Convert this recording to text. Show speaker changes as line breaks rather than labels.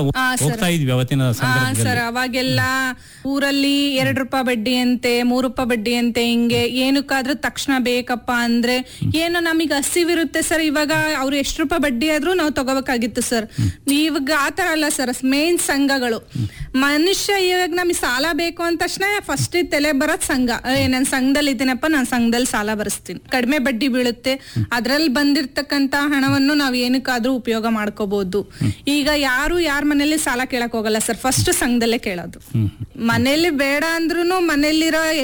ಆ, ಸರ್.
ಹೋಗ್ತಾ ಇದ್ವಿ ಅವತ್ತಿನ
ಆ,
ಸಂದರ್ಭದಲ್ಲಿ
ಸರ್ ಅವಾಗೆಲ್ಲ ಊರಲ್ಲಿ ಎರಡ್ ರೂಪಾಯಿ ಬಡ್ಡಿ ಅಂತೆ ಮೂರ್ ರೂಪಾಯಿ ಬಡ್ಡಿ ಅಂತೆ ಹಿಂಗೆ ಏನಕ್ಕಾದ್ರೂ ತಕ್ಷಣ ಬೇಕಪ್ಪ ಅಂದ್ರೆ ಏನೋ ನಮಗೆ ಹಸಿವಿರುತ್ತೆ ಸರ್ ಇವಾಗ ಅವ್ರು ಎಷ್ಟು ರೂಪಾಯಿ ಬಡ್ಡಿ ಆದ್ರೂ ನಾವು ತಗೋಬೇಕಾಗಿತ್ತು ಸರ್ ಇವಾಗ ಆತರ ಅಲ್ಲ ಸರ್ ಮೇನ್ ಸಂಘಗಳು ಮನುಷ್ಯ ಇವಾಗ ನಮಗೆ ಸಾಲ ಬೇಕು ಅಂದ ತಕ್ಷಣ ಫಸ್ಟ್ ತಲೆ ಬರೋದ್ ಸಂಘ ಏ ನನ್ ಸಂಘದಲ್ಲಿ ಇದ್ದೀನಪ್ಪ ನಾನ್ ಸಂಘದಲ್ಲಿ ಸಾಲ ಬರೆಸ್ತೀನಿ ಕಡಿಮೆ ಬಡ್ಡಿ ಬೀಳುತ್ತೆ ಅದ್ರಲ್ಲಿ ಬಂದಿರ್ತಕ್ಕಂತ ಹಣವನ್ನು ನಾವ್ ಏನಕ್ಕಾದ್ರೂ ಉಪಯೋಗ ಮಾಡ್ಕೋಬಹುದು ಈಗ ಯಾರು ಯಾರ ಮನೇಲಿ ಸಾಲ ಕೇಳಕ್ ಹೋಗಲ್ಲ ಸರ್ ಫಸ್ಟ್ ಸಂಘದಲ್ಲೇ ಕೇಳೋದು ಮನೇಲಿ ಬೇಡ ಅಂದ್ರೂ ಮನೇಲಿರೋ